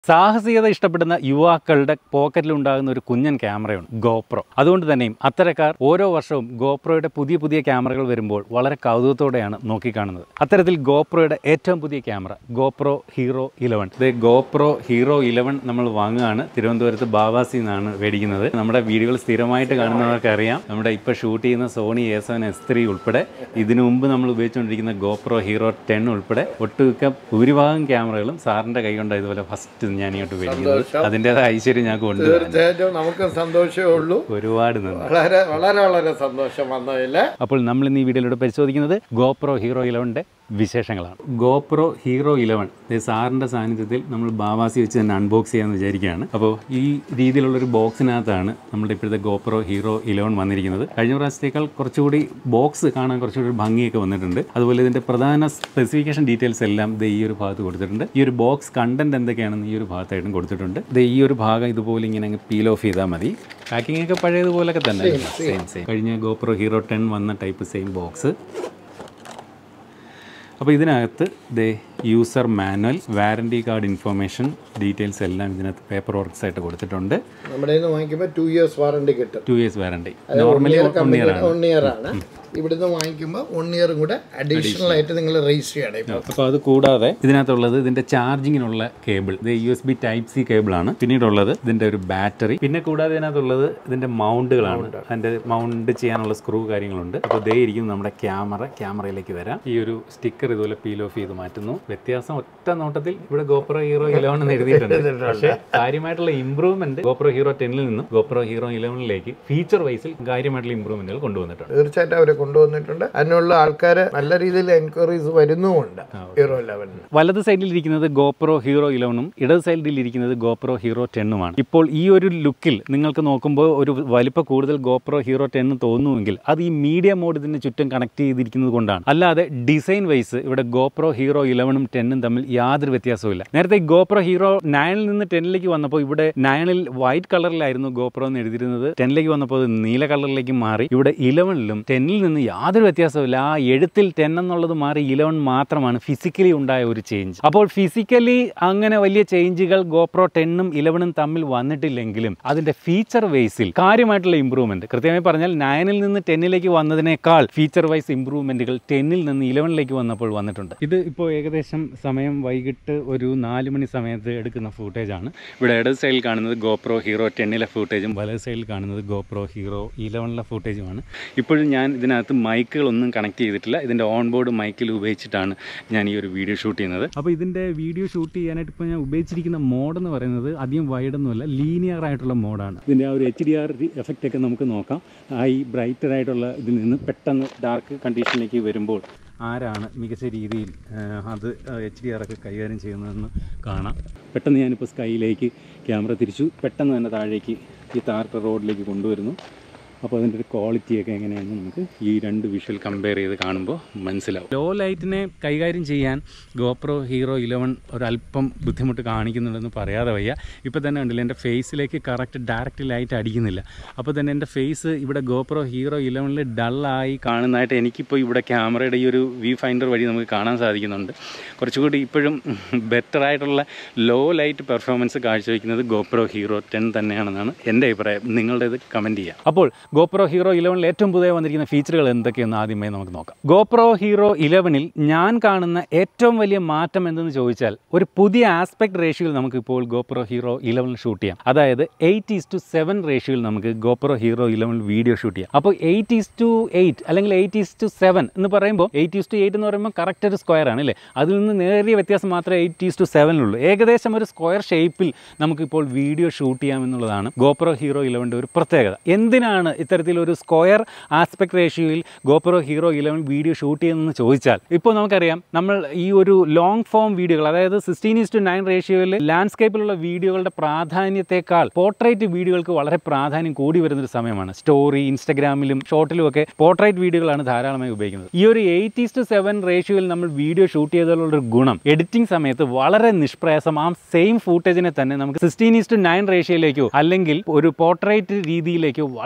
സാഹസികത ഇഷ്ടപ്പെടുന്ന യുവാക്കളുടെ പോക്കറ്റിൽ ഉണ്ടാകുന്ന ഒരു കുഞ്ഞൻ ക്യാമറയാണ് ഗോപ്രോ അതുകൊണ്ട് തന്നെയും അത്തരക്കാർ ഓരോ വർഷവും ഗോപ്രോയുടെ പുതിയ പുതിയ ക്യാമറകൾ വരുമ്പോൾ വളരെ കൗതുകത്തോടെയാണ് നോക്കിക്കാണുന്നത് അത്തരത്തിൽ ഗോപ്രോയുടെ ഏറ്റവും പുതിയ ക്യാമറ ഗോപ്രോ ഹീറോ ഇലവൻ ഇത് ഗോപ്രോ ഹീറോ ഇലവൻ നമ്മൾ വാങ്ങുകയാണ് തിരുവനന്തപുരത്ത് ബാവാസി നിന്നാണ് മേടിക്കുന്നത് നമ്മുടെ വീഡിയോകൾ സ്ഥിരമായിട്ട് കാണുന്നവർക്ക് അറിയാം നമ്മുടെ ഇപ്പോൾ ഷൂട്ട് ചെയ്യുന്ന Sony A seven S three ഉൾപ്പെടെ ഇതിനു മുമ്പ് നമ്മൾ ഉപയോഗിച്ചുകൊണ്ടിരിക്കുന്ന ഗോപ്രോ ഹീറോ ടെൻ ഉൾപ്പെടെ ഒട്ടുമിക്ക ഭൂരിഭാഗം ക്യാമറകളും സാറിൻ്റെ കൈ കൊണ്ട് ഇതുപോലെ ഫസ്റ്റ് ഞാൻ ഇങ്ങോട്ട് മേടിക്കുന്നത് അതിൻ്റെതായ ഐശ്വര്യം ഞാൻ കൊണ്ടുവരാൻ തീർച്ചയായിട്ടും നമുക്ക് സന്തോഷമേ ഉള്ളൂ ഒരുപാട് നന്ദി വളരെ വളരെ വളരെ സന്തോഷം വന്നതില് അപ്പോൾ നമ്മൾ ഇന്ന് ഈ വീഡിയോയിലൂടെ പരിശോധിക്കുന്നത് ഗോപ്രോ ഹീറോ ഇലവൻ്റെ വിശേഷങ്ങളാണ് ഗോപ്രോ ഹീറോ ഇലവൻ സാറിൻ്റെ സാന്നിധ്യത്തിൽ നമ്മൾ ബാവാസി വെച്ച് തന്നെ അൺബോക്സ് ചെയ്യാമെന്ന് വിചാരിക്കുകയാണ് അപ്പോൾ ഈ രീതിയിലുള്ളൊരു ബോക്സിനകത്താണ് നമ്മുടെ ഇപ്പോഴത്തെ ഗോപ്രോ ഹീറോ ഇലവൻ വന്നിരിക്കുന്നത് കഴിഞ്ഞ പ്രാവശ്യത്തേക്കാൾ കുറച്ചുകൂടി ബോക്സ് കാണാൻ കുറച്ചുകൂടി ഒരു ഭംഗിയൊക്കെ വന്നിട്ടുണ്ട് അതുപോലെ ഇതിൻ്റെ പ്രധാന സ്പെസിഫിക്കേഷൻ ഡീറ്റെയിൽസ് എല്ലാം ഇത് ഈ ഒരു ഭാഗത്ത് കൊടുത്തിട്ടുണ്ട് ഈ ഒരു ബോക്സ് കണ്ടന്റ് എന്തൊക്കെയാണെന്ന് ഈ ഒരു ഭാഗത്തായിട്ടും കൊടുത്തിട്ടുണ്ട് ഇത് ഈ ഒരു ഭാഗം ഇതുപോലെ ഇങ്ങനെ അങ്ങ് പീൽ ഓഫ് ചെയ്താൽ മതി പാക്കിംഗ് ഒക്കെ പഴയതുപോലൊക്കെ തന്നെ സെയിം സെയിം കഴിഞ്ഞ ഗോപ്രോ ഹീറോ ടെൻ വന്ന ടൈപ്പ് സെയിം ബോക്സ് അപ്പോൾ ഇതിനകത്ത് ദേ user manual warranty card information details എല്ലാം ഇതിനകത്ത് പേപ്പർ വർക്ക്സ് ആയിട്ട് കൊടുത്തിട്ടുണ്ട് നമ്മുടെ കയ്യിൽ നിന്ന് വാങ്ങിക്കുമ്പോൾ ടു ഇയേഴ്സ് വാറണ്ടി കിട്ടും two years warranty normally one year ആണ് വൺ ഇയർ ആണ് ഇവിടുന്ന് വാങ്ങിക്കുമ്പോൾ വൺ ഇയറും കൂടെ അഡീഷണൽ ആയിട്ട് നിങ്ങൾ രജിസ്റ്റർ ചെയ്യണം ഇപ്പോൾ അപ്പോൾ അത് കൂടാതെ ഇതിനകത്തുള്ളത് ഇതിന്റെ ചാർജിങ്ങിനുള്ള കേബിൾ ഇത് U S B type C കേബിളാണ് പിന്നീടുള്ളത് ഇതിന്റെ ഒരു ബാറ്ററി പിന്നെ കൂടാതെ ഇതിനകത്തുള്ളത് ഇതിന്റെ മൗണ്ടുകളാണ് അതിന്റെ മൗണ്ട് ചെയ്യാനുള്ള സ്ക്രൂ കാര്യങ്ങളുണ്ട് അപ്പോൾ ഇതേ ഇരിക്കും നമ്മുടെ ക്യാമറ ക്യാമറയിലേക്ക് വരാം ഈ ഒരു സ്റ്റിക്കർ ഇതുപോലെ പീൽ ഓഫ് ചെയ്ത് മാറ്റുന്നു വ്യത്യാസം ഒറ്റ നോട്ടത്തിൽ ഇവിടെ ഗോപ്രോ ഹീറോ ഇലവൻ എന്ന് എഴുതിയിട്ടുണ്ട് പക്ഷേ കാര്യമായിട്ടുള്ള ഇംപ്രൂവ്മെന്റ് ഗോപ്രോ ഹീറോ ടെന്നിൽ നിന്നും ഗോപ്രോ ഹീറോ ഇലവനിലേക്ക് ഫീച്ചർ വൈസിൽ കാര്യമായിട്ടുള്ള ഇംപ്രൂവ്മെന്റുകൾ കൊണ്ടുവന്നിട്ടുണ്ട് തീർച്ചയായിട്ടും അവരെ കൊണ്ടുവന്നിട്ടുണ്ട് അതിനുള്ള ആൾക്കാർ നല്ല രീതിയിൽ എൻക്വയറീസ് വരുന്നുമുണ്ട് ഹീറോ ലെവലിന് വലത് സൈഡിൽ ഇരിക്കുന്നത് ഗോപ്രോ ഹീറോ ഇലവനും ഇടത് സൈഡിൽ ഇരിക്കുന്നത് ഗോപ്രോ ഹീറോ ടെന്നുമാണ് ഇപ്പോൾ ഈ ഒരു ലുക്കിൽ നിങ്ങൾക്ക് നോക്കുമ്പോൾ ഒരു വലിപ്പ കൂടുതൽ ഗോപ്രോ ഹീറോ ടെന്ന് തോന്നുമെങ്കിൽ അത് ഈ മീഡിയ മോഡ് ഇതിന് ചുറ്റും കണക്ട് ചെയ്തിരിക്കുന്നത് കൊണ്ടാണ് അല്ലാതെ ഡിസൈൻ വൈസ് ഇവിടെ ഗോപ്രോ ഹീറോ ഇലവനും ടെന്നും തമ്മിൽ യാതൊരു വ്യത്യാസവുമില്ല നേരത്തെ ഈ ഗോപ്രോ ഹീറോ നയനിൽ നിന്ന് ടെന്നിലേക്ക് വന്നപ്പോൾ ഇവിടെ നയനിൽ വൈറ്റ് കളറിലായിരുന്നു ഗോപ്രോ എന്ന് എഴുതിയിരുന്നത് ടെന്നിലേക്ക് വന്നപ്പോൾ അത് നീല കളറിലേക്ക് മാറി ഇവിടെ ഇലവനിലും ടെന്നിൽ നിന്ന് യാതൊരു വ്യത്യാസവുമില്ല ആ എഴുത്തിൽ ടെൻ എന്നുള്ളത് മാറി ഇലവൻ മാത്രമാണ് ഫിസിക്കലി ഉണ്ടായ ഒരു ചേഞ്ച് അപ്പോൾ ഫിസിക്കലി അങ്ങനെ വലിയ ചേഞ്ചുകൾ ഗോപ്രോ ടെന്നും ഇലവനും തമ്മിൽ വന്നിട്ടില്ലെങ്കിലും അതിന്റെ ഫീച്ചർ വൈസിൽ കാര്യമായിട്ടുള്ള ഇമ്പ്രൂവ്മെന്റ് കൃത്യമായി പറഞ്ഞാൽ നയനിൽ നിന്ന് ടെന്നിലേക്ക് വന്നതിനേക്കാൾ ഫീച്ചർ വൈസ് ഇമ്പ്രൂവ്മെന്റുകൾ ടെന്നിൽ നിന്ന് ഇലവനിലേക്ക് വന്നപ്പോൾ വന്നിട്ടുണ്ട് ഇത് ഇപ്പോൾ ഏകദേശം സമയം വൈകിട്ട് ഒരു നാല് മണി സമയത്ത് എടുക്കുന്ന ഫൂട്ടേജ് ആണ് ഇവിടെ ഇടത് സൈഡിൽ കാണുന്നത് ഗോപ്രോ ഹീറോ ടെന്നിലെ ഫൂട്ടേജും വലത് സൈഡിൽ കാണുന്നത് ഗോപ്രോ ഹീറോ ഇലവനിലെ ഫൂട്ടേജുമാണ് ഇപ്പോഴും ഞാൻ ഇതിനകത്ത് മൈക്കുകളൊന്നും കണക്ട് ചെയ്തിട്ടില്ല ഇതിൻ്റെ ഓൺ ബോർഡ് മൈക്കിൽ ഉപയോഗിച്ചിട്ടാണ് ഞാൻ ഈ ഒരു വീഡിയോ ഷൂട്ട് ചെയ്യുന്നത് അപ്പോൾ ഇതിൻ്റെ വീഡിയോ ഷൂട്ട് ചെയ്യാനായിട്ട് ഇപ്പോൾ ഞാൻ ഉപയോഗിച്ചിരിക്കുന്ന മോഡ് എന്ന് പറയുന്നത് അധികം വൈഡൊന്നുമല്ല ലീനിയർ ആയിട്ടുള്ള മോഡാണ് ഇതിൻ്റെ ആ ഒരു എച്ച് ഡി ആർ എഫക്റ്റ് ഒക്കെ നമുക്ക് നോക്കാം ആ ഈ ബ്രൈറ്റർ ആയിട്ടുള്ള ഇതിൽ നിന്ന് പെട്ടെന്ന് ഡാർക്ക് കണ്ടീഷനിലേക്ക് വരുമ്പോൾ ആരാണ് മികച്ച രീതിയിൽ ആ, അത് എച്ച് ഡി ആർ ഒക്കെ കൈകാര്യം ചെയ്യുന്നതെന്ന് കാണാം പെട്ടെന്ന് ഞാനിപ്പോൾ സ്കൈയിലേക്ക് ക്യാമറ തിരിച്ചു പെട്ടെന്ന് തന്നെ താഴേക്ക് ഈ താർട്ട റോഡിലേക്ക് കൊണ്ടുവരുന്നു അപ്പോൾ അതിൻ്റെ ഒരു ക്വാളിറ്റിയൊക്കെ എങ്ങനെയാണെന്ന് നമുക്ക് ഈ രണ്ട് വിഷ്വൽ കമ്പയർ ചെയ്ത് കാണുമ്പോൾ മനസ്സിലാവും ലോ ലൈറ്റിനെ കൈകാര്യം ചെയ്യാൻ ഗോപ്രോ ഹീറോ ഇലവൻ ഒരല്പം ബുദ്ധിമുട്ട് കാണിക്കുന്നുണ്ടെന്ന് പറയാതെ വയ്യ ഇപ്പോൾ തന്നെ ഉണ്ടല്ലോ എൻ്റെ ഫേസിലേക്ക് കറക്റ്റ് ഡയറക്റ്റ് ലൈറ്റ് അടിക്കുന്നില്ല അപ്പോൾ തന്നെ എൻ്റെ ഫേസ് ഇവിടെ ഗോപ്രോ ഹീറോ ഇലവനിൽ ഡള്ളായി കാണുന്നതായിട്ട് എനിക്കിപ്പോൾ ഇവിടെ ക്യാമറയുടെ ഈ ഒരു വ്യൂ ഫൈൻഡർ വഴി നമുക്ക് കാണാൻ സാധിക്കുന്നുണ്ട് കുറച്ചുകൂടി ഇപ്പോഴും ബെറ്റർ ആയിട്ടുള്ള ലോ ലൈറ്റ് പെർഫോമൻസ് കാഴ്ചവെക്കുന്നത് ഗോപ്രോ ഹീറോ ടെൻ തന്നെയാണെന്നാണ് എൻ്റെ അഭിപ്രായം നിങ്ങളുടേത് കമൻറ്റ് ചെയ്യാം അപ്പോൾ ഗോപ്രോ ഹീറോ ഇലവനിൽ ഏറ്റവും പുതിയ വന്നിരിക്കുന്ന ഫീച്ചറുകൾ എന്തൊക്കെയെന്ന് ആദ്യമേ നമുക്ക് നോക്കാം ഗോപ്രോ ഹീറോ ഇലവനിൽ ഞാൻ കാണുന്ന ഏറ്റവും വലിയ മാറ്റം എന്തെന്ന് ചോദിച്ചാൽ ഒരു പുതിയ ആസ്പെക്ട് റേഷ്യോയിൽ നമുക്ക് ഇപ്പോൾ ഗോപ്രോ ഹീറോ ഇലവനിൽ ഷൂട്ട് ചെയ്യാം അതായത് എയ്റ്റ് ഈസ് ടു സെവൻ റേഷ്യോയിൽ നമുക്ക് ഗോപ്രോ ഹീറോ ഇലവനിൽ വീഡിയോ ഷൂട്ട് ചെയ്യാം അപ്പോൾ എയ്റ്റ് ഈസ് ടു എയ്റ്റ് അല്ലെങ്കിൽ എയ്റ്റ് ഈസ് ടു സെവൻ എന്ന് പറയുമ്പോൾ എയ്റ്റ് ഈസ് ടു എയ്റ്റ് എന്ന് പറയുമ്പോൾ കറക്റ്റ് ഒരു സ്ക്വയർ ആണ് അല്ലേ അതിൽ നിന്ന് നേരിയ വ്യത്യാസം മാത്രമേ എയ്റ്റ് ഈസ് ടു സെവനിലുള്ളൂ ഏകദേശം ഒരു സ്ക്വയർ ഷേപ്പിൽ നമുക്കിപ്പോൾ വീഡിയോ ഷൂട്ട് ചെയ്യാമെന്നുള്ളതാണ് ഗോപ്രോ ഹീറോ ഇലവൻ്റെ ഒരു പ്രത്യേകത എന്തിനാണ് ഇത്തരത്തിലൊരു സ്ക്വയർ ആസ്പെക്ട് റേഷ്യോയിൽ GoPro Hero eleven video shoot ചെയ്യുന്നതെന്ന് ചോദിച്ചാൽ ഇപ്പോൾ നമുക്കറിയാം നമ്മൾ ഈ ഒരു ലോങ് ഫോം വീഡിയോകൾ അതായത് സിക്സ്റ്റീൻ ഈസ് ടു നയൻ റേഷ്യോയിൽ ലാൻഡ്സ്കേപ്പിലുള്ള വീഡിയോകളുടെ പ്രാധാന്യത്തെക്കാൾ പോർട്രേറ്റ് വീഡിയോകൾക്ക് വളരെ പ്രാധാന്യം കൂടി വരുന്ന ഒരു സമയമാണ് സ്റ്റോറി ഇൻസ്റ്റഗ്രാമിലും ഷോർട്ടിലും ഒക്കെ പോർട്രേറ്റ് വീഡിയോകളാണ് ധാരാളമായി ഉപയോഗിക്കുന്നത് ഈ ഒരു എയ്റ്റ് ഈസ് ടു സെവൻ റേഷ്യോയിൽ നമ്മൾ വീഡിയോ ഷൂട്ട് ചെയ്തതിലുള്ള ഒരു ഗുണം എഡിറ്റിംഗ് സമയത്ത് വളരെ നിഷ്പ്രയാസം ആ സെയിം ഫൂട്ടേജിനെ തന്നെ നമുക്ക് സിക്സ്റ്റീൻ ഈസ് ടു നയൻ റേഷ്യോയിലേക്കോ അല്ലെങ്കിൽ ഒരു പോർട്രേറ്റ് രീതിയിലേക്കോ വളരെ നിഷ്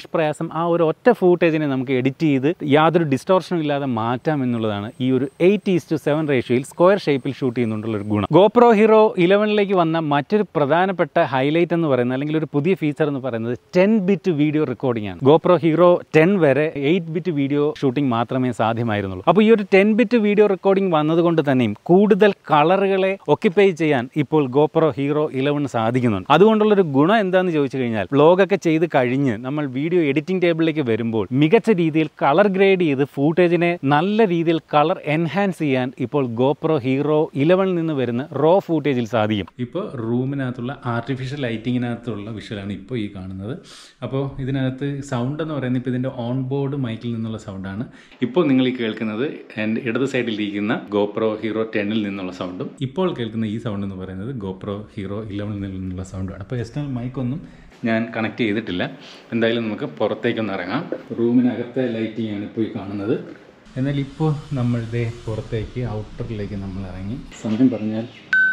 നിഷ്പ്രയാസം ആ ഒരു ഒറ്റ ഫൂട്ടേജിനെ നമുക്ക് എഡിറ്റ് ചെയ്ത് യാതൊരു ഡിസ്റ്റോർഷനും ഇല്ലാതെ മാറ്റാം എന്നുള്ളതാണ് ഈ ഒരു എയ്റ്റ് ഈസ് ടു സെവൻ റേഷ്യോയിൽ സ്ക്വയർ ഷേപ്പിൽ ഷൂട്ട് ചെയ്യുന്നുണ്ടുള്ള ഒരു ഗുണം ഗോപ്രോ ഹീറോ ഇലവനിലേക്ക് വന്ന മറ്റൊരു പ്രധാനപ്പെട്ട ഹൈലൈറ്റ് എന്ന് പറയുന്നത് അല്ലെങ്കിൽ ഒരു പുതിയ ഫീച്ചർ എന്ന് പറയുന്നത് ടെൻ ബിറ്റ് വീഡിയോ റെക്കോർഡിംഗ് ആണ് ഗോപ്രോ ഹീറോ ടെൻ വരെ എയ്റ്റ് ബിറ്റ് വീഡിയോ ഷൂട്ടിംഗ് മാത്രമേ സാധ്യമായിരുന്നുള്ളൂ അപ്പോൾ ഈ ഒരു ടെൻ ബിറ്റ് വീഡിയോ റെക്കോർഡിംഗ് വന്നതുകൊണ്ട് തന്നെയും കൂടുതൽ കളറുകളെ ഒക്യുപ്പൈ ചെയ്യാൻ ഇപ്പോൾ ഗോപ്രോ ഹീറോ ഇലവൻ സാധിക്കുന്നുണ്ട് അതുകൊണ്ടുള്ളൊരു ഗുണം എന്താണെന്ന് ചോദിച്ചു കഴിഞ്ഞാൽ വ്ലോഗൊക്കെ ചെയ്ത് കഴിഞ്ഞ് നമ്മൾ വീഡിയോ എഡിറ്റിംഗ് ടേബിളിലേക്ക് വരുമ്പോൾ മികച്ച രീതിയിൽ കളർ ഗ്രേഡ് ചെയ്ത് ഫൂട്ടേജിനെ നല്ല രീതിയിൽ കളർ എൻഹാൻസ് ചെയ്യാൻ ഇപ്പോൾ ഗോപ്രോ ഹീറോ ഇലവനിൽ നിന്ന് വരുന്ന റോ ഫൂട്ടേജിൽ സാധിക്കും ഇപ്പോൾ റൂമിനകത്തുള്ള ആർട്ടിഫിഷ്യൽ ലൈറ്റിങ്ങിനകത്തുള്ള വിഷ്വലാണ് ഇപ്പോൾ ഈ കാണുന്നത് അപ്പോൾ ഇതിനകത്ത് സൗണ്ട് എന്ന് പറയുന്നത് ഇപ്പോൾ ഇതിൻ്റെ ഓൺ ബോർഡ് മൈക്കിൽ നിന്നുള്ള സൗണ്ടാണ് ഇപ്പോൾ നിങ്ങൾ ഈ കേൾക്കുന്നത് എൻ്റെ ഇടത് സൈഡിലിരിക്കുന്ന ഗോപ്രോ ഹീറോ ടെന്നിൽ നിന്നുള്ള സൗണ്ടും ഇപ്പോൾ കേൾക്കുന്ന ഈ സൗണ്ട് എന്ന് പറയുന്നത് ഗോപ്രോ ഹീറോ ഇലവനിൽ നിന്നുള്ള സൗണ്ടാണ് അപ്പോൾ എക്സ്റ്റേണൽ മൈക്കൊന്നും ഞാൻ കണക്ട് ചെയ്തിട്ടില്ല എന്തായാലും നമുക്ക് പുറത്തേക്കൊന്ന് ഇറങ്ങാം റൂമിനകത്തെ ലൈറ്റിംഗ് ആണ് ഇപ്പോൾ ഈ കാണുന്നത് എന്നാൽ ഇപ്പോൾ നമ്മൾ ദേ പുറത്തേക്ക് ഔട്ടറിലേക്ക് നമ്മൾ ഇറങ്ങി സമയം പറഞ്ഞാൽ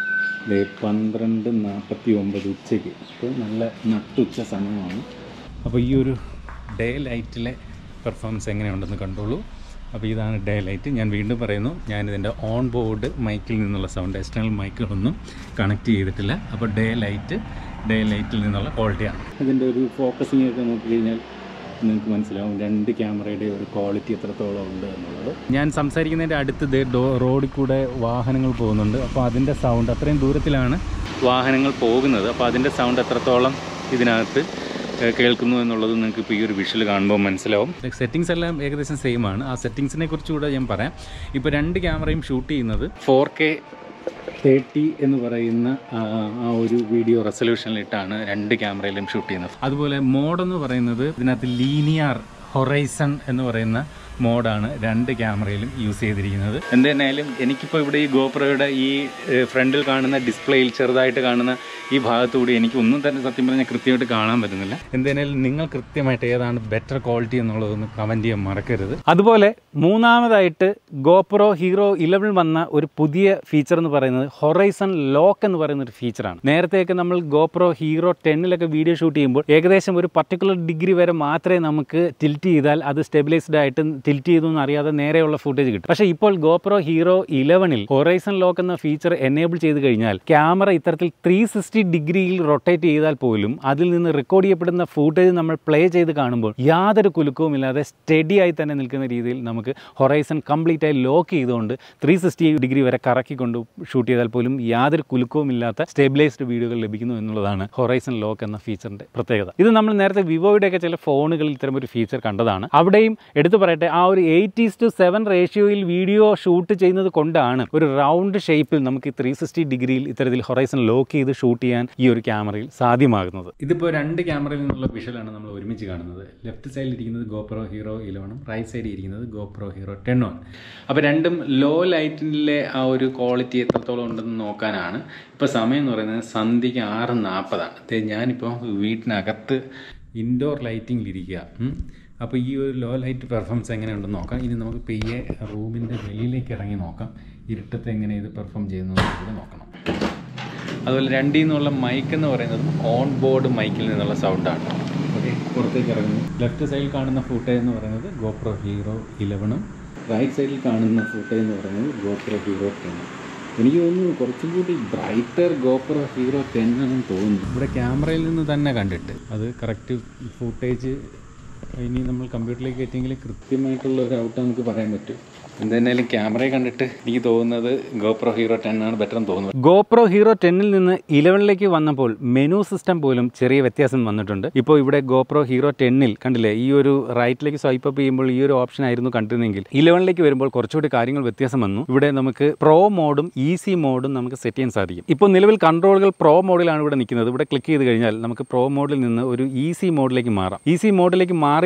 ദേ പന്ത്രണ്ട് നാൽപ്പത്തി ഒമ്പത് ഉച്ചയ്ക്ക് ഇപ്പോൾ നല്ല നട്ടുച്ച സമയമാണ് അപ്പോൾ ഈ ഒരു ഡേ ലൈറ്റിലെ പെർഫോമൻസ് എങ്ങനെയുണ്ടെന്ന് കണ്ടോളൂ അപ്പോൾ ഇതാണ് ഡേ ലൈറ്റ് ഞാൻ വീണ്ടും പറയുന്നു ഞാനിതിൻ്റെ ഓൺ ബോർഡ് മൈക്കിൽ നിന്നുള്ള സൗണ്ട് എക്സ്റ്റേണൽ മൈക്കുകളൊന്നും കണക്ട് ചെയ്തിട്ടില്ല അപ്പോൾ ഡേ ലൈറ്റ് ഡേ ലൈറ്റിൽ നിന്നുള്ള ക്വാളിറ്റിയാണ് ഇതിൻ്റെ ഒരു ഫോക്കസിങ് ഒക്കെ നോക്കിക്കഴിഞ്ഞാൽ നിങ്ങൾക്ക് മനസ്സിലാവും രണ്ട് ക്യാമറയുടെ ഒരു ക്വാളിറ്റി എത്രത്തോളം ഉണ്ട് എന്നുള്ളത് ഞാൻ സംസാരിക്കുന്നതിൻ്റെ അടുത്ത് ദേ ഡോ റോഡിൽ കൂടെ വാഹനങ്ങൾ പോകുന്നുണ്ട് അപ്പോൾ അതിൻ്റെ സൗണ്ട് അത്രയും ദൂരത്തിലാണ് വാഹനങ്ങൾ പോകുന്നത് അപ്പോൾ അതിൻ്റെ സൗണ്ട് എത്രത്തോളം ഇതിനകത്ത് ഏഹ്, കേൾക്കുന്നു എന്നുള്ളത് നിങ്ങൾക്ക് ഇപ്പോൾ ഈ ഒരു വിഷ്വൽ കാണുമ്പോൾ മനസ്സിലാവും സെറ്റിങ്സ് എല്ലാം ഏകദേശം സെയിം ആണ് ആ സെറ്റിങ്സിനെ കുറിച്ച് കൂടെ ഞാൻ പറയാം ഇപ്പോൾ രണ്ട് ക്യാമറയും ഷൂട്ട് ചെയ്യുന്നത് ഫോർ കെ തേർട്ടി എന്ന് പറയുന്ന ആ, ആ ഒരു വീഡിയോ റെസൊല്യൂഷനിലിട്ടാണ് രണ്ട് ക്യാമറയിലും ഷൂട്ട് ചെയ്യുന്നത് അതുപോലെ മോഡ് എന്ന് പറയുന്നത് ഇതിനകത്ത് ലീനിയർ ഹൊറൈസൺ എന്ന് പറയുന്ന മോഡാണ് രണ്ട് ക്യാമറയിലും യൂസ് ചെയ്തിരിക്കുന്നത് എന്തായാലും എനിക്കിപ്പോൾ ഇവിടെ ഈ ഗോപ്രോയുടെ ഈ ഏഹ്, ഫ്രണ്ടിൽ കാണുന്ന ഡിസ്പ്ലേയിൽ ചെറുതായിട്ട് കാണുന്ന ഈ ഭാഗത്തുകൂടി എനിക്ക് ഒന്നും തന്നെ സത്യം പറഞ്ഞാൽ കൃത്യമായിട്ട് കാണാൻ പറ്റുന്നില്ല എന്തായാലും നിങ്ങൾ കൃത്യമായിട്ട് ഏതാണ് ബെറ്റർ ക്വാളിറ്റി എന്നുള്ളതൊന്ന് കമൻറ്റ് ചെയ്യാൻ മറക്കരുത് അതുപോലെ മൂന്നാമതായിട്ട് ഗോപ്രോ ഹീറോ ഇലവൻ വന്ന ഒരു പുതിയ ഫീച്ചർ എന്ന് പറയുന്നത് ഹൊറൈസൺ ലോക്ക് എന്ന് പറയുന്ന ഒരു ഫീച്ചറാണ് നേരത്തെയൊക്കെ നമ്മൾ ഗോപ്രോ ഹീറോ ടെന്നിലൊക്കെ വീഡിയോ ഷൂട്ട് ചെയ്യുമ്പോൾ ഏകദേശം ഒരു പർട്ടിക്കുലർ ഡിഗ്രി വരെ മാത്രമേ നമുക്ക് ടിൽറ്റ് ചെയ്താൽ അത് സ്റ്റെബിലൈസ്ഡ് ആയിട്ട് ടിൽറ്റ് ചെയ്തു എന്ന് അറിയാതെ നേരെയുള്ള ഫുട്ടേജ് കിട്ടും പക്ഷേ ഇപ്പോൾ ഗോപ്രോ ഹീറോ ഇലവനിൽ ഹൊറൈസൺ ലോക്ക് എന്ന ഫീച്ചർ എനേബിൾ ചെയ്ത് കഴിഞ്ഞാൽ ക്യാമറ ഇത്തരത്തിൽ ത്രീ സിക്സ്റ്റി ഡിഗ്രിയിൽ റൊട്ടേറ്റ് ചെയ്താൽ പോലും അതിൽ നിന്ന് റെക്കോർഡ് ചെയ്യപ്പെടുന്ന ഫൂട്ടേജ് നമ്മൾ പ്ലേ ചെയ്ത് കാണുമ്പോൾ യാതൊരു കുലുക്കവും ഇല്ലാതെ സ്റ്റഡി ആയി തന്നെ നിൽക്കുന്ന രീതിയിൽ നമുക്ക് ഹൊറൈസൺ കംപ്ലീറ്റ് ആയി ലോക്ക് ചെയ്തുകൊണ്ട് ത്രീ സിക്സ്റ്റി ഡിഗ്രി വരെ കറക്കിക്കൊണ്ട് ഷൂട്ട് ചെയ്താൽ പോലും യാതൊരു കുലുക്കവും ഇല്ലാത്ത സ്റ്റെബിലൈസ്ഡ് വീഡിയോകൾ ലഭിക്കുന്നു എന്നുള്ളതാണ് ഹൊറൈസൺ ലോക്ക് എന്ന ഫീച്ചറിന്റെ പ്രത്യേകത ഇത് നമ്മൾ നേരത്തെ വിവോയുടെയൊക്കെ ചില ഫോണുകളിൽ ഇത്തരം ഒരു ഫീച്ചർ കണ്ടതാണ് അവിടെയും എടുത്തു പറയട്ടെ ആ ഒരു എയ്റ്റീസ് ടു സെവൻ റേഷ്യോയിൽ വീഡിയോ ഷൂട്ട് ചെയ്യുന്നത് കൊണ്ടാണ് ഒരു റൗണ്ട് ഷേപ്പിൽ നമുക്ക് ത്രീ സിക്സ്റ്റി ഡിഗ്രിയിൽ ഇത്തരത്തിൽ ഹൊറൈസൺ ലോക്ക് ചെയ്ത് ഷൂട്ട് ചെയ്യാൻ ഈ ഒരു ക്യാമറയിൽ സാധ്യമാകുന്നത് ഇതിപ്പോൾ രണ്ട് ക്യാമറയിൽ നിന്നുള്ള വിഷ്വലാണ് നമ്മൾ ഒരുമിച്ച് കാണുന്നത് ലെഫ്റ്റ് സൈഡിൽ ഇരിക്കുന്നത് ഗോപ്രോ ഹീറോ ഇലവനും റൈറ്റ് സൈഡിൽ ഇരിക്കുന്നത് ഗോപ്രോ ഹീറോ ടെണ്ണും അപ്പോൾ രണ്ടും ലോ ലൈറ്റിലെ ആ ഒരു ക്വാളിറ്റി എത്രത്തോളം ഉണ്ടെന്ന് നോക്കാനാണ് ഇപ്പോൾ സമയം എന്ന് പറയുന്നത് സന്ധ്യയ്ക്ക് ആറ് നാൽപ്പതാണ് ഞാനിപ്പോൾ വീട്ടിനകത്ത് ഇൻഡോർ ലൈറ്റിങ്ങിലിരിക്കുക അപ്പോൾ ഈ ഒരു ലോ ലൈറ്റ് പെർഫോമൻസ് എങ്ങനെയുണ്ടെന്ന് നോക്കാം ഇനി നമുക്ക് പെയ്യെ റൂമിൻ്റെ വെളിയിലേക്ക് ഇറങ്ങി നോക്കാം ഇരുട്ടത്ത് എങ്ങനെ ഇത് പെർഫോം ചെയ്യുന്നു എന്നുള്ളത് നോക്കണം അതുപോലെ രണ്ടിൽ നിന്നുള്ള മൈക്ക് എന്ന് പറയുന്നത് ഓൺ ബോർഡ് മൈക്കിൽ നിന്നുള്ള സൗണ്ടാണ് ഓക്കെ പുറത്തേക്ക് ഇറങ്ങുന്നു ലെഫ്റ്റ് സൈഡിൽ കാണുന്ന ഫുട്ടേജ് എന്ന് പറയുന്നത് ഗോപ്രോ ഹീറോ ഇലവനും റൈറ്റ് സൈഡിൽ കാണുന്ന ഫുട്ടേജ് എന്ന് പറയുന്നത് ഗോപ്രോ ഹീറോ ടെന്നും എനിക്ക് തോന്നുന്നു കുറച്ചും കൂടി ബ്രൈറ്റർ ഗോപ്രോ ഹീറോ ടെൻ ആണെന്ന് തോന്നുന്നു ഇവിടെ ക്യാമറയിൽ നിന്ന് തന്നെ കണ്ടിട്ട് അത് കറക്റ്റ് ഫുട്ടേജ് ഇനി നമ്മൾ കമ്പ്യൂട്ടറിലേക്ക് എത്തിയെങ്കിൽ കൃത്യമായിട്ടുള്ള ഒരു ഔട്ട് നമുക്ക് പറയാൻ പറ്റും എന്തായാലും ക്യാമറയെ കണ്ടിട്ട് എനിക്ക് തോന്നുന്നത് ഗോപ്രോ ഹീറോ ടെൻ ആണ് ബെറ്റർ എന്ന് തോന്നുന്നത് ഗോപ്രോ ഹീറോ ടെന്നിൽ നിന്ന് ഇലവനിലേക്ക് വന്നപ്പോൾ മെനു സിസ്റ്റം പോലും ചെറിയ വ്യത്യാസം വന്നിട്ടുണ്ട് ഇപ്പോൾ ഇവിടെ ഗോപ്രോ ഹീറോ ടെന്നിൽ കണ്ടില്ലേ ഈ ഒരു റൈറ്റിലേക്ക് സ്വൈപ്പ് അപ്പ് ചെയ്യുമ്പോൾ ഈ ഒരു ഓപ്ഷൻ ആയിരുന്നു കണ്ടിരുന്നെങ്കിൽ ഇലവനിലേക്ക് വരുമ്പോൾ കുറച്ചുകൂടി കാര്യങ്ങൾ വ്യത്യാസം വന്നു ഇവിടെ നമുക്ക് പ്രോ മോഡും ഈസി മോഡും നമുക്ക് സെറ്റ് ചെയ്യാൻ സാധിക്കും ഇപ്പോൾ നിലവിൽ കൺട്രോളുകൾ പ്രോ മോഡിലാണ് ഇവിടെ നിൽക്കുന്നത് ഇവിടെ ക്ലിക്ക് ചെയ്ത് കഴിഞ്ഞാൽ നമുക്ക് പ്രോ മോഡിൽ നിന്ന് ഒരു ഈസി മോഡിലേക്ക് മാറാം ഈസി മോഡിലേക്ക് മാറിയാൽ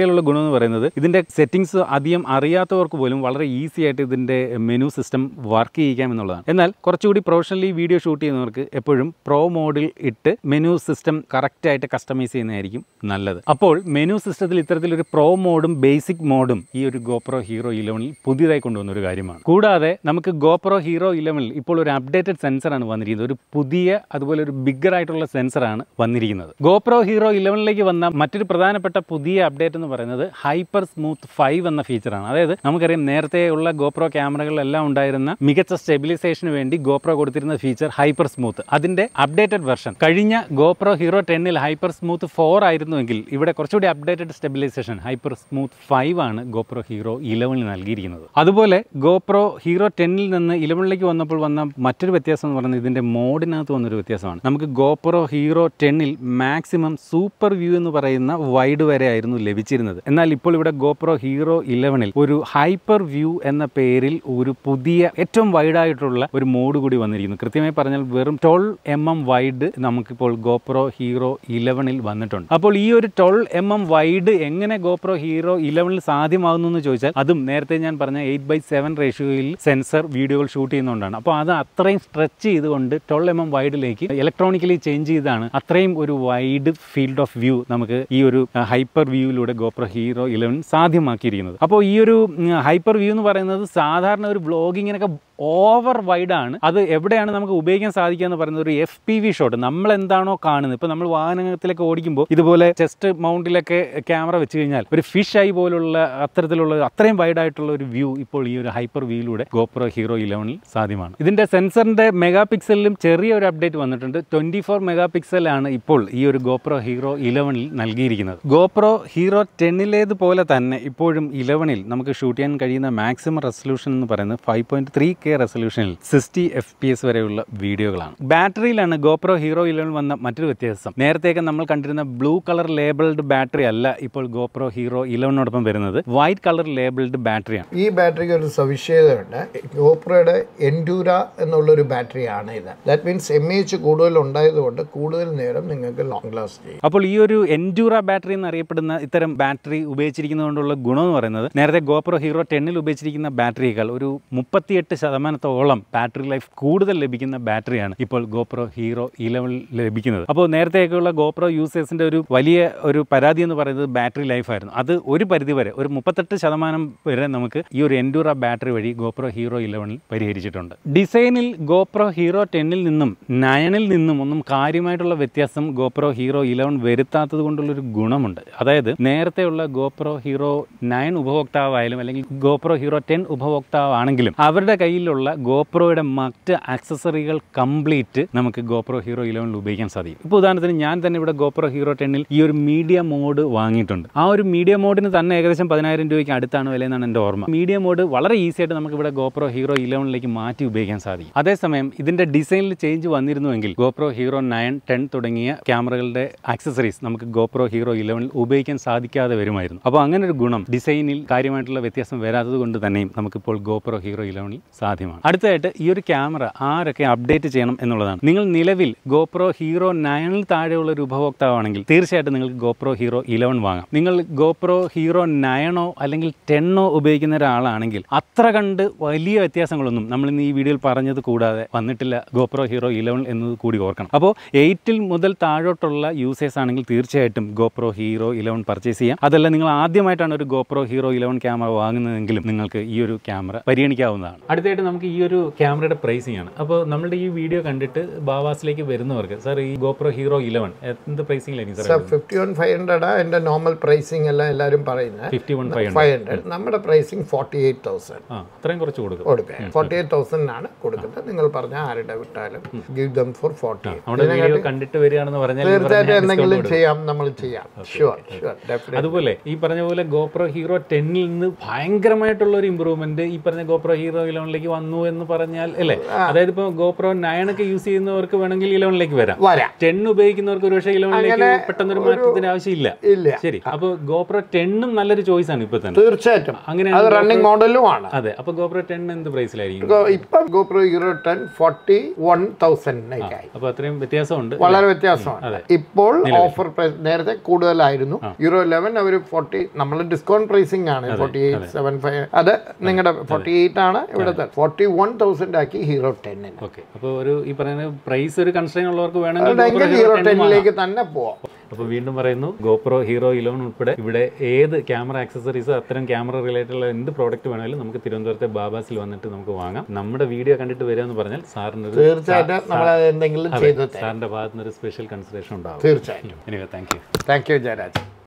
ക്യാമറയിലുള്ള ഗുണം എന്ന് പറയുന്നത് ഇതിൻ്റെ സെറ്റിങ്സ് അധികം അറിയാത്തവർക്ക് പോലും വളരെ ഈസി ആയിട്ട് ഇതിൻ്റെ മെനു സിസ്റ്റം വർക്ക് ചെയ്യിക്കാം എന്നുള്ളതാണ് എന്നാൽ കുറച്ചുകൂടി പ്രൊഫഷണലി വീഡിയോ ഷൂട്ട് ചെയ്യുന്നവർക്ക് എപ്പോഴും പ്രോ മോഡിൽ ഇട്ട് മെനു സിസ്റ്റം കറക്റ്റായിട്ട് കസ്റ്റമൈസ് ചെയ്യുന്നതായിരിക്കും നല്ലത് അപ്പോൾ മെനു സിസ്റ്റത്തിൽ ഇത്തരത്തിലൊരു പ്രോ മോഡും ബേസിക് മോഡും ഈ ഒരു ഗോപ്രോ ഹീറോ ഇലവനിൽ പുതിയതായി കൊണ്ടുവന്ന ഒരു കാര്യമാണ് കൂടാതെ നമുക്ക് ഗോപ്രോ ഹീറോ ഇലവനിൽ ഇപ്പോൾ ഒരു അപ്ഡേറ്റഡ് സെൻസറാണ് വന്നിരിക്കുന്നത് ഒരു പുതിയ അതുപോലെ ഒരു ബിഗ്ഗർ ആയിട്ടുള്ള സെൻസറാണ് വന്നിരിക്കുന്നത് ഗോപ്രോ ഹീറോ ഇലവനിലേക്ക് വന്ന മറ്റൊരു പ്രധാനപ്പെട്ട പുതിയ അപ്ഡേറ്റ് എന്ന് പറയുന്നത് ഹൈപ്പർ സ്മൂത്ത് ഫൈവ് എന്ന ഫീച്ചറാണ് അതായത് നമുക്കറിയാം നേരത്തെ ഉള്ള ഗോപ്രോ ക്യാമറകളിലെല്ലാം ഉണ്ടായിരുന്ന മികച്ച സ്റ്റെബിലൈസേഷന് വേണ്ടി ഗോപ്രോ കൊടുത്തിരുന്ന ഫീച്ചർ ഹൈപ്പർ സ്മൂത്ത് അതിന്റെ അപ്ഡേറ്റഡ് വെർഷൻ കഴിഞ്ഞ ഗോപ്രോ ഹീറോ ടെന്നിൽ ഹൈപ്പർ സ്മൂത്ത് ഫോർ ആയിരുന്നുവെങ്കിൽ ഇവിടെ കുറച്ചുകൂടി updated stabilisation hyper smooth five ആണ് ഗോപ്രോ ഹീറോ ഇലവനിൽ നൽകിയിരിക്കുന്നത് അതുപോലെ ഗോപ്രോ ഹീറോ ടെന്നിൽ നിന്ന് ഇലവനിലേക്ക് വന്നപ്പോൾ വന്ന മറ്റൊരു വ്യത്യാസം എന്ന് പറയുന്നത് ഇതിന്റെ മോഡിനകത്ത് വന്നൊരു വ്യത്യാസമാണ് നമുക്ക് ഗോപ്രോ ഹീറോ ടെന്നിൽ മാക്സിമം സൂപ്പർ വ്യൂ എന്ന് പറയുന്ന വൈഡ് വരെ ആയിരുന്നു ലഭിച്ചിരുന്നത് എന്നാൽ ഇപ്പോൾ ഇവിടെ ഗോപ്രോ ഹീറോ ഇലവനിൽ ഒരു ഹൈപ്പർ വ്യൂ എന്ന പേരിൽ ഒരു പുതിയ ഏറ്റവും വൈഡായിട്ടുള്ള ഒരു മോഡ് കൂടി വന്നിരിക്കുന്നു കൃത്യമായി പറഞ്ഞാൽ വെറും ട്വൽവ് എം എം വൈഡ് നമുക്കിപ്പോൾ ഗോപ്രോ ഹീറോ ഇലവനിൽ വന്നിട്ടുണ്ട് അപ്പോൾ ഈ ഒരു ട്വൽവ് എം എം വൈഡ് എങ്ങനെ ഗോപ്രോ ഹീറോ ഇലവനിൽ സാധ്യമാകുന്നു എന്ന് ചോദിച്ചാൽ അതും നേരത്തെ ഞാൻ പറഞ്ഞ എയ്റ്റ് ബൈ സെവൻ റേഷ്യോയിൽ സെൻസർ വീഡിയോകൾ ഷൂട്ട് ചെയ്യുന്നതുകൊണ്ടാണ് അപ്പോൾ അത് അത്രയും സ്ട്രെച്ച് ചെയ്തുകൊണ്ട് ട്വൽവ് എം എം വൈഡിലേക്ക് ഇലക്ട്രോണിക്കലി ചേഞ്ച് ചെയ്താണ് അത്രയും ഒരു വൈഡ് ഫീൽഡ് ഓഫ് വ്യൂ നമുക്ക് ഈ ഒരു ഹൈപ്പർ വ്യൂയിലൂടെ ഗോപ്രോ ഹീറോ ഇലവൻ സാധ്യമാക്കിയിരിക്കുന്നത് അപ്പോൾ ഈ ഒരു ഹൈപ്പർ വ്യൂ എന്ന് പറയുന്നത് സാധാരണ ഒരു വ്ളോഗിങ്ങിനൊക്കെ ഓവർ വൈഡാണ് അത് എവിടെയാണ് നമുക്ക് ഉപയോഗിക്കാൻ സാധിക്കുക എന്ന് പറയുന്നത് ഒരു എഫ് പി വി ഷോട്ട് നമ്മൾ എന്താണോ കാണുന്നത് ഇപ്പോൾ നമ്മൾ വാഹനത്തിലൊക്കെ ഓടിക്കുമ്പോൾ ഇതുപോലെ ചെസ്റ്റ് മൗണ്ടിലൊക്കെ ക്യാമറ വെച്ച് കഴിഞ്ഞാൽ ഒരു ഫിഷ് ഐ പോലുള്ള അത്തരത്തിലുള്ള അത്രയും വൈഡായിട്ടുള്ള ഒരു വ്യൂ ഇപ്പോൾ ഈ ഒരു ഹൈപ്പർ വ്യൂയിലൂടെ ഗോപ്രോ ഹീറോ ഇലവനിൽ സാധ്യമാണ് ഇതിൻ്റെ സെൻസറിൻ്റെ മെഗാ പിക്സലിലും ചെറിയ ഒരു അപ്ഡേറ്റ് വന്നിട്ടുണ്ട് ട്വൻറ്റി ഫോർ മെഗാ പിക്സലാണ് ഇപ്പോൾ ഈ ഒരു ഗോപ്രോ ഹീറോ ഇലവനിൽ നൽകിയിരിക്കുന്നത് ഗോപ്രോ ഹീറോ ടെന്നിലേതുപോലെ തന്നെ ഇപ്പോഴും ഇലവനിൽ നമുക്ക് ഷൂട്ട് ചെയ്യാൻ കഴിയുന്ന മാക്സിമം റെസൊല്യൂഷൻ എന്ന് പറയുന്നത് ഫൈവ് പോയിന്റ് ത്രീ കെ റെസൊല്യൂഷനിൽ സിക്സ്റ്റി എഫ് പി എസ് വരെയുള്ള വീഡിയോകളാണ് ബാറ്ററിയിലാണ് ഗോപ്രോ ഹീറോ ഇലവൻ വന്ന മറ്റൊരു വ്യത്യാസം നേരത്തെയൊക്കെ നമ്മൾ കണ്ടിരുന്ന ബ്ലൂ കളർ ലേബിൾഡ് ബാറ്ററി അല്ല ഇപ്പോൾ ഗോപ്രോ ഹീറോ ഇലവനോടൊപ്പം വരുന്നത് വൈറ്റ് കളർ ലേബിൾഡ് ബാറ്ററിയാണ് ഈ ബാറ്ററിക്ക് ഒരു സവിശേഷതയുണ്ട് ഗോപ്രോയുടെ എൻഡൂര എന്നുള്ളൊരു ബാറ്ററിയാണ് ഇത് ദാറ്റ് മീൻസ് എം എച്ച് കൂടുതൽ ഉണ്ടായതുകൊണ്ട് കൂടുതൽ നേരം നിങ്ങൾക്ക് ലോങ് ലാസ്റ്റ് ചെയ്യും അപ്പോൾ ഈ ഒരു എൻഡൂറ ബാറ്ററി എന്നറിയപ്പെടുന്ന ഇത്തരം ബാറ്ററി ഉപയോഗിച്ചിരിക്കുന്നതുകൊണ്ടുള്ള ഗുണം എന്ന് പറയുന്നത് നേരത്തെ ഗോപ്രോ ഹീറോ ടെന്നിൽ ഉപയോഗിച്ചിരിക്കുന്ന ബാറ്ററിയേക്കാൾ ഒരു മുപ്പത്തിയെട്ട് ശതമാനത്തോളം ബാറ്ററി ലൈഫ് കൂടുതൽ ലഭിക്കുന്ന ബാറ്ററിയാണ് ഇപ്പോൾ ഗോപ്രോ ഹീറോ ഇലവനിൽ ലഭിക്കുന്നത് അപ്പോൾ നേരത്തെയൊക്കെയുള്ള ഗോപ്രോ യൂസേഴ്സിന്റെ ഒരു വലിയ ഒരു പരാതി എന്ന് പറയുന്നത് ബാറ്ററി ലൈഫായിരുന്നു അത് ഒരു പരിധി വരെ ഒരു മുപ്പത്തെട്ട് ശതമാനം വരെ നമുക്ക് ഈ ഒരു എൻഡൂറ ബാറ്ററി വഴി ഗോപ്രോ ഹീറോ ഇലവനിൽ പരിഹരിച്ചിട്ടുണ്ട് ഡിസൈനിൽ ഗോപ്രോ ഹീറോ ടെന്നിൽ നിന്നും നയനിൽ നിന്നും ഒന്നും കാര്യമായിട്ടുള്ള വ്യത്യാസം ഗോപ്രോ ഹീറോ ഇലവൻ വരുത്താത്തത് കൊണ്ടുള്ളൊരു ഗുണമുണ്ട് അതായത് നേരത്തെയുള്ള ഗോപ്രോ ഹീറോ നയൻ ഉപഭോക്താവായാലും അല്ലെങ്കിൽ ഗോപ്രോ ഹീറോ ടെൻ ഉപഭോക്താവാണെങ്കിലും അവരുടെ കയ്യിലുള്ള ഗോപ്രോയുടെ മറ്റ് ആക്സസറികൾ കംപ്ലീറ്റ് നമുക്ക് ഗോപ്രോ ഹീറോ ഇലവനിൽ ഉപയോഗിക്കാൻ സാധിക്കും ഇപ്പോൾ ഉദാഹരണത്തിന് ഞാൻ തന്നെ ഇവിടെ ഗോപ്രോ ഹീറോ ടെന്നിൽ ഈ ഒരു മീഡിയ മോഡ് വാങ്ങിയിട്ടുണ്ട് ആ ഒരു മീഡിയ മോഡിന് തന്നെ ഏകദേശം പതിനായിരം രൂപയ്ക്ക് അടുത്താണ് വിലയെന്നാണ് എൻ്റെ ഓർമ്മ മീഡിയ മോഡ് വളരെ ഈസി ആയിട്ട് നമുക്ക് ഇവിടെ ഗോപ്രോ ഹീറോ ഇലവനിലേക്ക് മാറ്റി ഉപയോഗിക്കാൻ സാധിക്കും അതേസമയം ഇതിന്റെ ഡിസൈനിൽ ചേഞ്ച് വന്നിരുന്നുവെങ്കിൽ ഗോപ്രോ ഹീറോ നയൻ ടെൻ തുടങ്ങിയ ക്യാമറകളുടെ ആക്സസറീസ് നമുക്ക് ഗോപ്രോ ഹീറോ ഇലവനിൽ ഉപയോഗിക്കാൻ സാധിക്കാതെ വരുമായിരുന്നു അപ്പോൾ അങ്ങനെ ഒരു ഗുണം ഡിസൈനിൽ കാര്യമായിട്ടുള്ള വ്യത്യാസം വരാത്തത് കൊണ്ട് തന്നെയും നമുക്കിപ്പോൾ ഗോപ്രോ ഹീറോ ഇലവനിൽ സാധ്യമാണ് അടുത്തതായിട്ട് ഈ ഒരു ക്യാമറ ആരൊക്കെ അപ്ഡേറ്റ് ചെയ്യണം എന്നുള്ളതാണ് നിങ്ങൾ നിലവിൽ ഗോപ്രോ ഹീറോ നയനിൽ താഴെയുള്ള ഒരു ഉപഭോക്താവാണെങ്കിൽ തീർച്ചയായിട്ടും നിങ്ങൾക്ക് ഗോപ്രോ ഹീറോ ഇലവൻ വാങ്ങാം നിങ്ങൾ ഗോപ്രോ ഹീറോ നയനോ അല്ലെങ്കിൽ ടെന്നോ ഉപയോഗിക്കുന്ന ഒരാളാണെങ്കിൽ അത്ര കണ്ട് വലിയ വ്യത്യാസങ്ങളൊന്നും നമ്മൾ ഇന്ന് ഈ വീഡിയോയിൽ പറഞ്ഞത് കൂടാതെ വന്നിട്ടില്ല ഗോപ്രോ ഹീറോ ഇലവൻ എന്നത് കൂടി ഓർക്കണം അപ്പോൾ എയ്റ്റിൽ മുതൽ താഴോട്ടുള്ള യൂസേഴ്സ് ആണെങ്കിൽ തീർച്ചയായിട്ടും ഗോപ്രോ ഹീറോ ഇലവൻ പർച്ചേസ് ചെയ്യാം അതല്ല നിങ്ങൾ ആദ്യമായിട്ടാണ് ഒരു ഗോപ്രോ ഹീറോ ഇലവൻ ക്യാമറ വാങ്ങുന്നതെങ്കിലും നിങ്ങൾക്ക് ഈ ഒരു ക്യാമറ പരിഗണിക്കാവുന്നതാണ് അടുത്തായിട്ട് നമുക്ക് ഈ ഒരു ക്യാമറയുടെ പ്രൈസിംഗ് ആണ് അപ്പോൾ നമ്മളുടെ ഈ വീഡിയോ കണ്ടിട്ട് ബാവാസിലേക്ക് വരുന്നവർക്ക് സാർ ഈ ഗോപ്രോ ഹീറോ ഇലവൻ എന്ത് പ്രൈസിംഗിലായിരിക്കും സാർ ഫിഫ്റ്റി വൺ ഫൈവ് ഹൺഡ്രഡാ എൻ്റെ നോർമൽ പ്രൈസിങ് എല്ലാം എല്ലാവരും പറയുന്നത് fifty one five five hundred നമ്മുടെ പ്രൈസിങ് ഫോർട്ടി എയ്റ്റ് തൗസൻഡ് ആ അത്രയും കുറച്ച് കൊടുക്കും കൊടുക്കുക ഫോർട്ടി എയ്റ്റ് തൗസൻഡിനാണ് കൊടുക്കുന്നത് നിങ്ങൾ പറഞ്ഞ ആരുടെ വിട്ടാലും ഗിവ് ദം ഫോർ ഫോർട്ടി നമ്മുടെ വീഡിയോ കണ്ടിട്ട് വരികയാണെന്ന് പറഞ്ഞാൽ ഈ പറഞ്ഞ തീർച്ചയായിട്ടും discount എന്തെങ്കിലും കൊടുക്കും. ചെയ്യാം നമ്മൾ ചെയ്യാം ഷുവർ ഷുവർ ഡെഫിനറ്റ് അതുപോലെ ഈ പറഞ്ഞ പോലെ ഗോപ്രോ ഹീറോ ടെന്നിൽ നിന്ന് ഭയങ്കരമായിട്ടുള്ള ഒരു ഇമ്പ്രൂവ്മെന്റ് ഈ പറഞ്ഞ ഗോപ്രോ ഹീറോ ഇലവനിലേക്ക് വന്നു എന്ന് പറഞ്ഞാൽ അല്ലേ അതായത് ഇപ്പോൾ ഗോപ്രോ നയൻ ഒക്കെ യൂസ് ചെയ്യുന്നവർക്ക് വേണമെങ്കിൽ ഇലവനിലേക്ക് വരാം വരാം ടെൻ ഉപയോഗിക്കുന്നവർക്ക് ഒരുപക്ഷെ ഇലവനിലേക്ക് പെട്ടെന്ന് ഒരു മാറ്റത്തിന്റെ ആവശ്യമില്ല ഇല്ല ശരി അപ്പോൾ ഗോപ്രോ ടെണ്ണും നല്ലൊരു ചോയ്സ് ആണ് ഇപ്പൊ തന്നെ തീർച്ചയായിട്ടും അങ്ങനെ അത് റണ്ണിങ് മോഡലും ആണ് അതെ അപ്പൊ ഗോപ്രോ ടെൻ എന്ത് പ്രൈസിലായിരിക്കും ഗോ- ഇപ്പം GoPro Hero ten forty one തൗസൻഡിനേക്കായി അപ്പൊ അത്രയും വ്യത്യാസമുണ്ട് വളരെ വ്യത്യാസമാണ് ഇപ്പോൾ ഓഫർ പ്രൈസ് നേരത്തെ കൂടുതലായിരുന്നു യൂറോ ഇലവൻ അവർ ഫോർട്ടി നമ്മൾ ഡിസ്കൗണ്ട് പ്രൈസിംഗ് ആണ് ഫോർട്ടി എയ്റ്റ് സെവൻ ഫൈവ് അത് നിങ്ങളുടെ ഫോർട്ടി എയ്റ്റ് ആണ് ഇവിടുത്തെ ഫോർട്ടി വൺ തൗസൻഡ് ആക്കി ഹീറോ ടെന്നിന് ഓക്കെ അപ്പോൾ ഒരു ഈ പറയുന്ന പ്രൈസ് ഒരു കൺസ്ട്രെയിൻ ഉള്ളവർക്ക് വേണമെങ്കിൽ അല്ലെങ്കിൽ GoPro ഹീറോ 10 വാങ്ങാം. ടെന്നിലേക്ക് തന്നെ പോവാം അപ്പോൾ വീണ്ടും പറയുന്നു ഗോപ്രോ ഹീറോ ഇലവൻ ഉൾപ്പെടെ ഇവിടെ ഏത് ക്യാമറ ആക്സസറീസ് അത്തരം ക്യാമറ റിലേറ്റഡ് ഉള്ള എന്ത് പ്രോഡക്റ്റ് വേണമെങ്കിലും നമുക്ക് തിരുവനന്തപുരത്തെ ബാബാസിൽ വന്നിട്ട് നമുക്ക് വാങ്ങാം നമ്മുടെ വീഡിയോ കണ്ടിട്ട് വരിക എന്ന് പറഞ്ഞാൽ സാറിന് ഒരു തീർച്ചയായിട്ടും നമ്മൾ എന്തെങ്കിലും ചെയ്തു തരാം സാറിന്റെ ഭാഗത്തുനിന്ന് ഒരു സ്പെഷ്യൽ കൺസിഡറേഷൻ ഉണ്ടാവും തീർച്ചയായിട്ടും anyway thank you thank you Jayaraj